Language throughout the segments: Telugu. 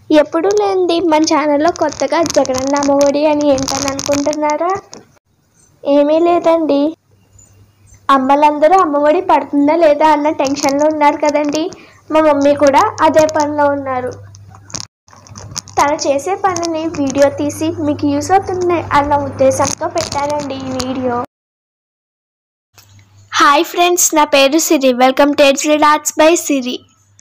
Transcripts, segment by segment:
ఎప్పుడు లేనిది మన ఛానల్లో కొత్తగా జగనన్న అమ్మఒడి అని ఏంటని అనుకుంటున్నారా ఏమీ లేదండి అమ్మలందరూ అమ్మఒడి పడుతుందా లేదా అన్న టెన్షన్లో ఉన్నారు కదండి మా మమ్మీ కూడా అదే పనిలో ఉన్నారు తను చేసే పనిని వీడియో తీసి మీకు యూస్ అవుతుంది అన్న ఉద్దేశంతో పెట్టానండి ఈ వీడియో హాయ్ ఫ్రెండ్స్ నా పేరు Siri welcome to Edge Arts by Siri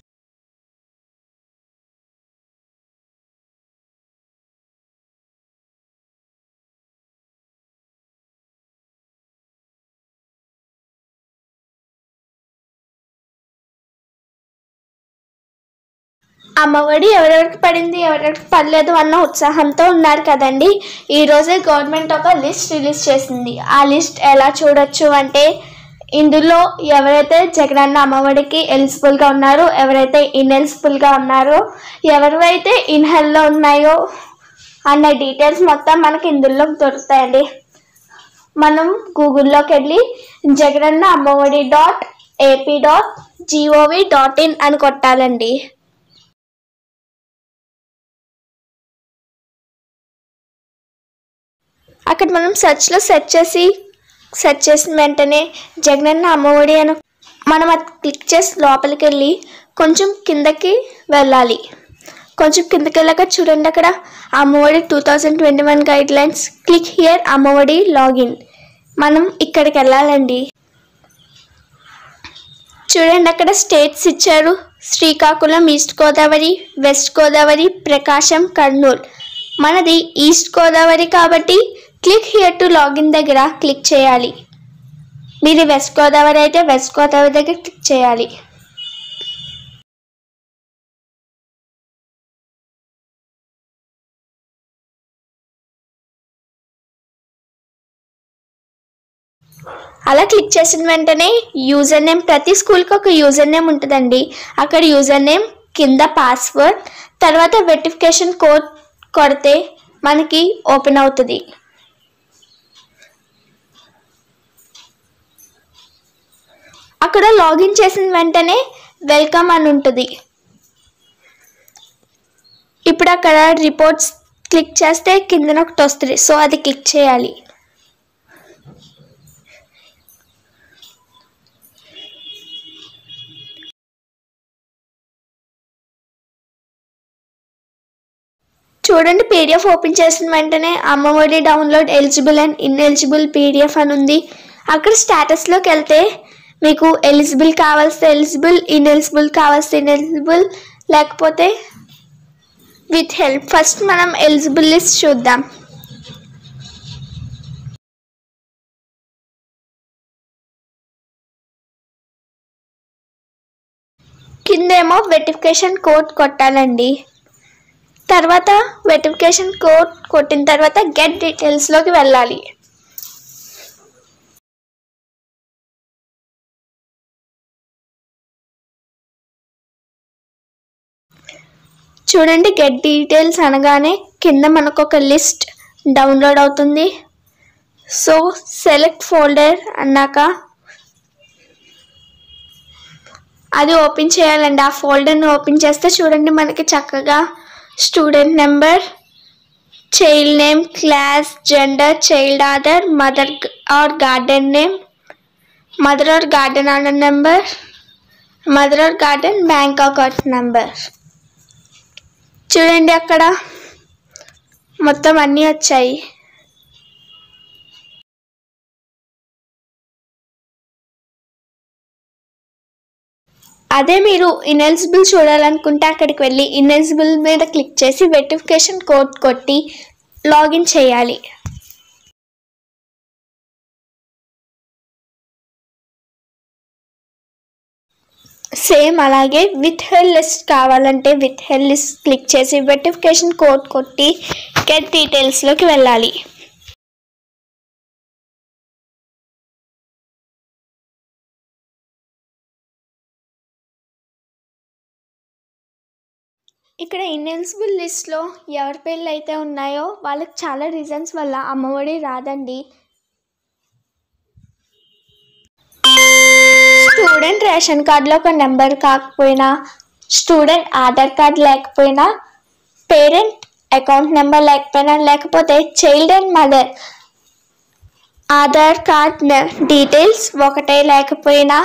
Amma Vodi ఎవరెవరికి పడింది ఎవరెవరికి పడలేదు అన్న ఉత్సాహంతో ఉన్నారు కదండి ఈరోజే గవర్నమెంట్ ఒక లిస్ట్ రిలీజ్ చేసింది ఆ లిస్ట్ ఎలా చూడొచ్చు అంటే ఇందులో ఎవరైతే జగనన్న అమ్మఒడికి ఎలిజిబుల్గా ఉన్నారో ఎవరైతే ఇన్ఎలిజిబుల్గా ఉన్నారో ఎవరివైతే ఇన్హెల్లో ఉన్నాయో అన్న డీటెయిల్స్ మొత్తం మనకి ఇందులో దొరుకుతాయండి మనం గూగుల్లోకి వెళ్ళి Jagananna Amma Vodi dot AP dot gov dot in అని కొట్టాలండి అక్కడ మనం సెర్చ్లో సెర్చ్ చేసి సెర్చ్ చేసిన వెంటనే జగనన్న అమ్మఒడి అని మనం అది క్లిక్ చేసి లోపలికి వెళ్ళి కొంచెం కిందకి వెళ్ళాలి కొంచెం కిందకి వెళ్ళాక చూడండి అక్కడ Amma Vodi two thousand twenty one guidelines click here Amma Vodi login మనం ఇక్కడికి వెళ్ళాలండి చూడండి అక్కడ స్టేట్స్ ఇచ్చారు శ్రీకాకుళం ఈస్ట్ గోదావరి వెస్ట్ గోదావరి ప్రకాశం కర్నూలు మనది ఈస్ట్ గోదావరి కాబట్టి క్లిక్ హియర్ టు లాగిన్ దగ్గర క్లిక్ చేయాలి మీది వెస్ట్ గోదావరి అయితే వెస్ట్ గోదావరి దగ్గర క్లిక్ చేయాలి అలా క్లిక్ చేసిన వెంటనే యూజర్ నేమ్ ప్రతి స్కూల్కి ఒక యూజర్ నేమ్ ఉంటుందండి అక్కడ యూజర్ నేమ్ కింద పాస్వర్డ్ తర్వాత వెరిఫికేషన్ కోడ్ కొడితే మనకి ఓపెన్ అవుతుంది అక్కడ లాగిన్ చేసిన వెంటనే వెల్కమ్ అని ఉంటుంది ఇప్పుడు అక్కడ రిపోర్ట్స్ క్లిక్ చేస్తే కిందన ఒకటి వస్తుంది సో అది క్లిక్ చేయాలి చూడండి పీడిఎఫ్ ఓపెన్ చేసిన వెంటనే Amma Vodi download eligible and ineligible PDF అని ఉంది అక్కడ స్టేటస్లోకి వెళ్తే మీకు ఎలిజిబుల్ కావాల్సిన ఎలిజిబుల్ ఇన్ఎలిజిబుల్ కావాల్సిన ఇన్ఎలిజిబుల్ లేకపోతే విత్ హెల్ప్ ఫస్ట్ మనం ఎలిజిబుల్ లిస్ట్ చూద్దాం కిందేమో వెరిఫికేషన్ కోడ్ కొట్టాలండి తర్వాత వెరిఫికేషన్ కోడ్ కొట్టిన తర్వాత గెట్ డీటెయిల్స్లోకి వెళ్ళాలి చూడండి గెట్ డీటెయిల్స్ అనగానే కింద మనకు ఒక లిస్ట్ డౌన్లోడ్ అవుతుంది సో సెలెక్ట్ ఫోల్డర్ అన్నాక అది ఓపెన్ చేయాలండి ఆ ఫోల్డర్ని ఓపెన్ చేస్తే చూడండి మనకి చక్కగా student number child name class gender child order mother or guardian name mother or guardian order number mother or guardian bank account number చూడండి అక్కడ మొత్తం అన్నీ వచ్చాయి అదే మీరు ఇన్ఎలిజిబుల్ చూడాలనుకుంటే అక్కడికి వెళ్ళి ఇన్ఎలిజిబుల్ మీద క్లిక్ చేసి వెరిఫికేషన్ కోడ్ కొట్టి లాగిన్ చేయాలి సేమ్ అలాగే విత్ హెల్ లిస్ట్ కావాలంటే విత్ హెల్ లిస్ట్ క్లిక్ చేసి వెరిఫికేషన్ కోడ్ కొట్టి గెట్ డీటెయిల్స్లోకి వెళ్ళాలి ఇక్కడ ఇన్ఎలిజిబుల్ లిస్ట్లో ఎవరి పేర్లు అయితే ఉన్నాయో వాళ్ళకి చాలా రీజన్స్ వల్ల అమ్మఒడి రాదండి స్టూడెంట్ రేషన్ కార్డులో ఒక నెంబర్ కాకపోయినా స్టూడెంట్ ఆధార్ కార్డ్ లేకపోయినా పేరెంట్ అకౌంట్ నెంబర్ లేకపోయినా లేకపోతే child and mother Aadhaar card details ఒకటే లేకపోయినా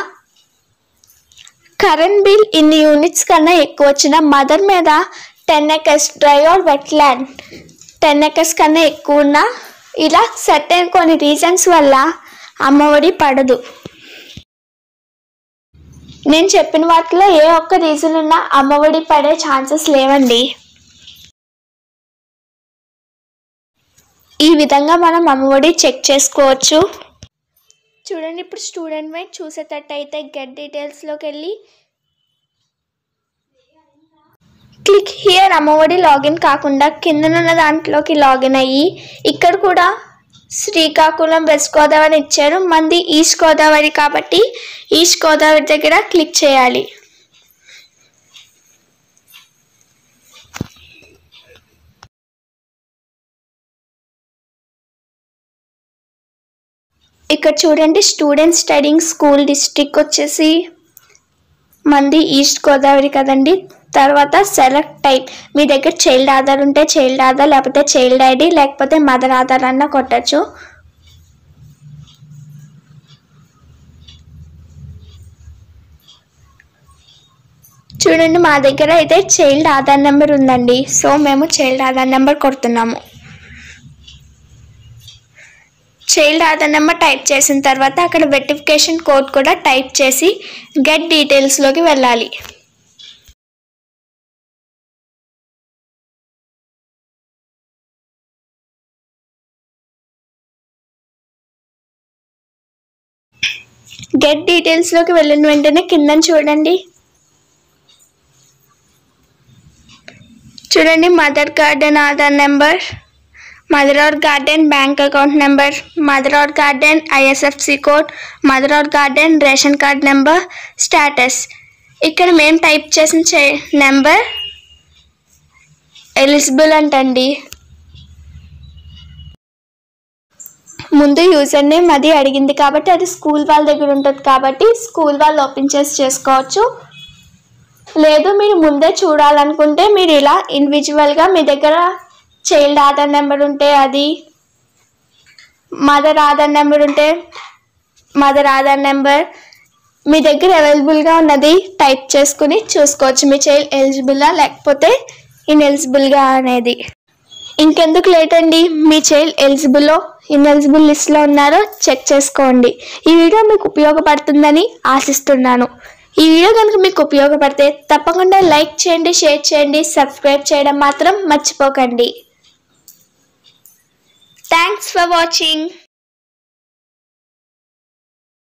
కరెంట్ బిల్ ఇన్ని యూనిట్స్ కన్నా ఎక్కువ వచ్చిన మదర్ మీద ten acres dry or wet land ten acres కన్నా ఎక్కువ ఉన్నా ఇలా సర్టెన్ కొన్ని రీజన్స్ వల్ల అమ్మఒడి పడదు నేను చెప్పిన వాటిలో ఏ ఒక్క రీజన్ ఉన్నా అమ్మఒడి పడే ఛాన్సెస్ లేవండి ఈ విధంగా మనం అమ్మఒడి చెక్ చేసుకోవచ్చు చూడండి ఇప్పుడు స్టూడెంట్ వైట్ చూసేటట్టయితే గెట్ డీటెయిల్స్లోకి వెళ్ళి క్లిక్ హియర్ అమ్మఒడి లాగిన్ కాకుండా కిందనున్న దాంట్లోకి లాగిన్ అయ్యి ఇక్కడ కూడా శ్రీకాకుళం వెస్ట్ గోదావరి ఇచ్చారు మంది ఈస్ట్ గోదావరి కాబట్టి ఈస్ట్ గోదావరి దగ్గర క్లిక్ చేయాలి ఇక్కడ చూడండి స్టూడెంట్ స్టడింగ్ స్కూల్ డిస్ట్రిక్ట్ వచ్చేసి మంది ఈస్ట్ గోదావరి కదండి తర్వాత సెలెక్ట్ టైప్ మీ దగ్గర చైల్డ్ ఆధార్ ఉంటే చైల్డ్ ఆధార్ లేకపోతే చైల్డ్ ఐడి లేకపోతే మదర్ ఆధార్ అన్న కొట్టచ్చు చూడండి మా దగ్గర అయితే చైల్డ్ ఆధార్ నెంబర్ ఉందండి సో మేము చైల్డ్ ఆధార్ నెంబర్ కొడుతున్నాము చైల్డ్ ఆధార్ నెంబర్ టైప్ చేసిన తర్వాత అక్కడ వెరిఫికేషన్ కోడ్ కూడా టైప్ చేసి గెట్ డీటెయిల్స్లోకి వెళ్ళాలి గెట్ డీటెయిల్స్లోకి వెళ్ళిన వెంటనే కింద చూడండి చూడండి mother guardian Aadhaar number mother or guardian bank account number mother or guardian ISFC code mother or guardian ration card number status ఇక్కడ మేము టైప్ చేసిన చే నెంబర్ ఎలిజిబుల్ అంటండి ముందు యూజర్ నేమ్ అది అడిగింది కాబట్టి అది స్కూల్ వాళ్ళ దగ్గర ఉంటుంది కాబట్టి స్కూల్ వాళ్ళు ఓపెన్ చేసి చేసుకోవచ్చు లేదు మీరు ముందే చూడాలనుకుంటే మీరు ఇలా ఇండివిజువల్గా మీ దగ్గర చైల్డ్ ఆధార్ నెంబర్ ఉంటే అది మదర్ ఆధార్ నెంబర్ ఉంటే మదర్ ఆధార్ నెంబర్ మీ దగ్గర అవైలబుల్గా ఉన్నది టైప్ చేసుకుని చూసుకోవచ్చు మీ చైల్డ్ ఎలిజిబుల్లా లేకపోతే ఇన్ఎలిజిబుల్గా అనేది ఇంకెందుకు లేట్ అండి మీ చైల్డ్ ఎలిజిబుల్లో ఇన్ఎలిజిబుల్ లిస్ట్లో ఉన్నారో చెక్ చేసుకోండి ఈ వీడియో మీకు ఉపయోగపడుతుందని ఆశిస్తున్నాను ఈ వీడియో కనుక మీకు ఉపయోగపడితే తప్పకుండా లైక్ చేయండి షేర్ చేయండి సబ్స్క్రైబ్ చేయడం మాత్రం మర్చిపోకండి థ్యాంక్స్ ఫర్ వాచింగ్